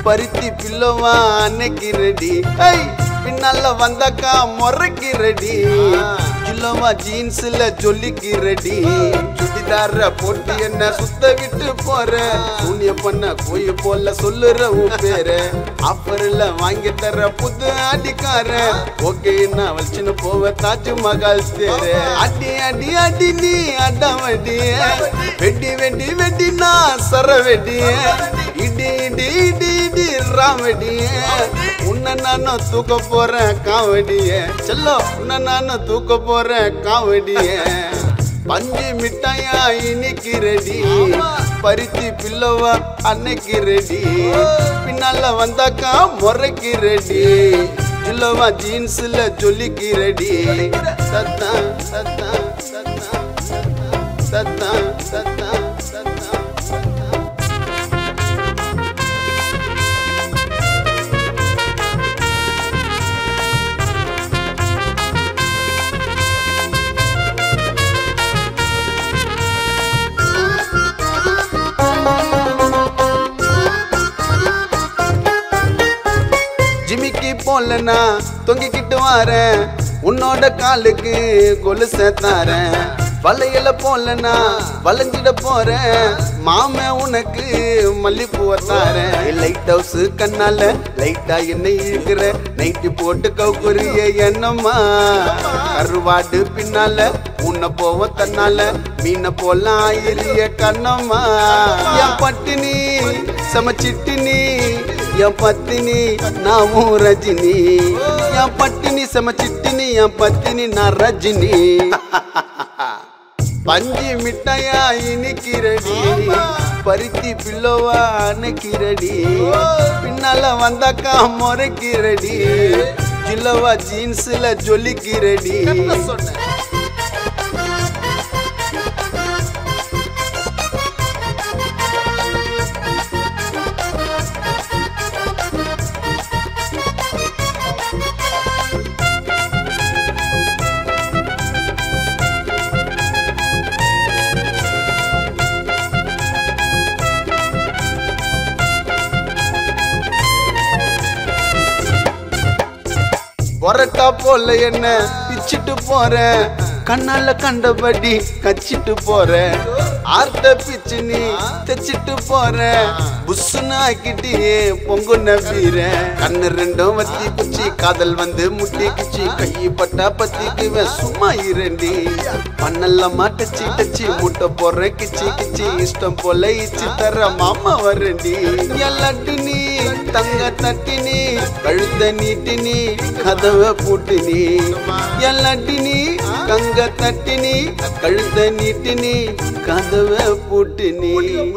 பருத்தி பில்லவா அன்னைக்கு ரெடி ஐ பின்னால வந்தாக்கா முறைக்கு ரெடி இல்லவா ஜீன்ஸ்ல ஜொல்லிக்கு ரெடி சுடிதார போட்டு என்ன சுத்த விட்டு போற சூனிய பண்ண கோய போல சொல்லுற உன் பேரு ஆஃபர்ல வாங்கி தர புது அடிக்கார ஓகே நான் வச்சுன்னு போவ தாஜ்மஹால் தேரு அடி அடி அடி நீ அடவடி வெடி வெடி வெடி நான் சர வெடி இடி இடி இடி இடி ராவடி உன்னை நானும் தூக்க போறேன் காவடிய செல்லோ உன்னை நானும் தூக்க போறேன் காவடிய பஞ்சு மிட்டாயா இன்னைக்கு ரெடி பருத்தி பில்லவா அன்னைக்கு ரெடி பின்னால வந்தாக்கா முறைக்கு ரெடி பில்லவா ஜீன்ஸ்ல ஜொலிக்கு ரெடி சத்தா சத்தா சத்தா சத்தா சத்தா சத்தா சத்தா ஜிமிக்கி போலனா தொங்கிக்கிட்டு வாரேன் உன்னோட காலுக்கு கொலுச தாரேன் வளையல போலனா வளைஞ்சிட போறேன் மாம உனக்கு மல்லிப்பூவை தாரேன் லைட் ஹவுஸ் கண்ணால லைட்டா என்ன இழுக்கிற நைட்டு போட்டு கவுக்குரிய என்னம்மா கருவாடு பின்னால உன்னை போவ தன்னால மீனை போல ஆயிரிய கண்ணம்மா என் பட்டினி சமச்சிட்டினி என் பத்தினி நாமும் ரஜினி என் பட்டினி சமச்சிட்டினி என் பத்தினி நான் ரஜினி பஞ்சு மிட்டாயா இனிக்கிறடி பருத்தி பில்லோவா அணைக்கிறடி பின்னால வந்தாக்கா முறைக்கிறடி ஜில்லவா ஜீன்ஸ்ல ஜொலிக்கிறடி சொன்னேன் பொரட்டா போல என்ன பிச்சிட்டு போறேன் கண்ணால கண்டபடி கச்சிட்டு போறேன் ஆர்ட்ட பிச்சு நீ தைச்சிட்டு போறேன் புஷ்ஷுன்னு ஆக்கிட்டியே பொங்கு நம்பீரேன் கண்ணு ரெண்டும் வத்தி குச்சி காதல் வந்து முட்டி குச்சி கையை பட்டா பத்திக்குவேன் சும்மா இரண்டி பண்ணல்லம்மா டச்சி டச்சி முட்டை போடுறேன் கிச்சி கிச்சி இஷ்டம் போல இச்சி தர மாமா வரண்டி எல்லாட்டி தங்க தட்டினி கழுத்த நீட்டினி கதவை பூட்டினி எல்லாட்டினி கங்க தட்டினி கழுத்த நீட்டினி கதவை பூட்டினி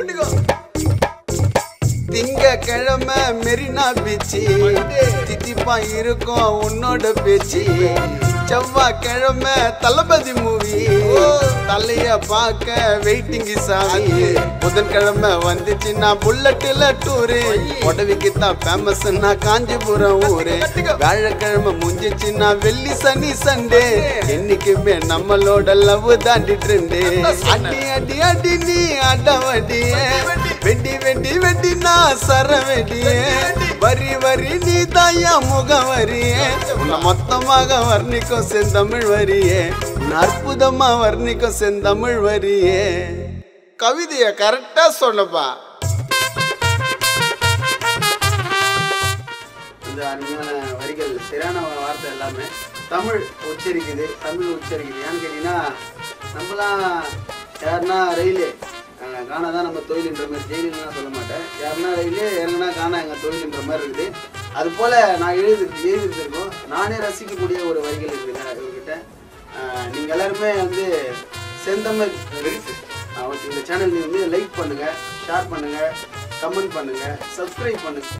திங்க கிழமை மெரினா பீச்சு தித்திப்பா இருக்கும் உன்னோட பேச்சு செவ்வாய் கிழமை தளபதி மூவி தலைய பார்க்க வெயிட்டிங் சாமி புதன்கிழமை வந்துச்சுன்னா புல்லட்டுல டூரு உடவிக்கு தான் ஃபேமஸ் காஞ்சிபுரம் ஊரு வியாழக்கிழமை முடிஞ்சிச்சுன்னா வெள்ளி சனி சண்டே என்னைக்குமே நம்மளோட லவ் தாண்டி ட்ரெண்டு அடி அடி அடி நீ அடவடியே வெடி வெடி வெடி நான் சர வெடியே வரி வரி நீ தாயா முகவரியே உன்னை மொத்தமாக வர்ணிக்கும் செந்தமிழ் வரியே உன்னை அற்புதமா வர்ணிக்கும் செந்தமிழ் வரியே கவிதைய கரெக்டா சொன்னப்பா இந்த அருமையான வரிகள் சரியான வார்த்தை எல்லாமே தமிழ் உச்சரிக்குது தமிழ் உச்சரிக்குது ஏன்னு கேட்டீங்கன்னா நம்மலாம் யாருன்னா ரயிலு அஹ், கானா தான் நம்ம தொழில்ன்ற மாதிரி ஜெயிலுன்னு சொல்ல மாட்டேன் யாருன்னா ரயிலு இறங்குனா கானா எங்கள் தொழில்ன்ற மாதிரி இருக்குது அது போல் நான் எழுதி எழுதிருக்கோம் நானே ரசிக்கக்கூடிய ஒரு வரிகள் இருக்குதுங்க இவர்கிட்ட நீங்கள் எல்லாருமே வந்து செந்தமிழ் அஹ், இந்த சேனல் வந்து லைக் பண்ணுங்கள் ஷேர் பண்ணுங்கள் கமெண்ட் பண்ணுங்கள் சப்ஸ்கிரைப் பண்ணுங்கள்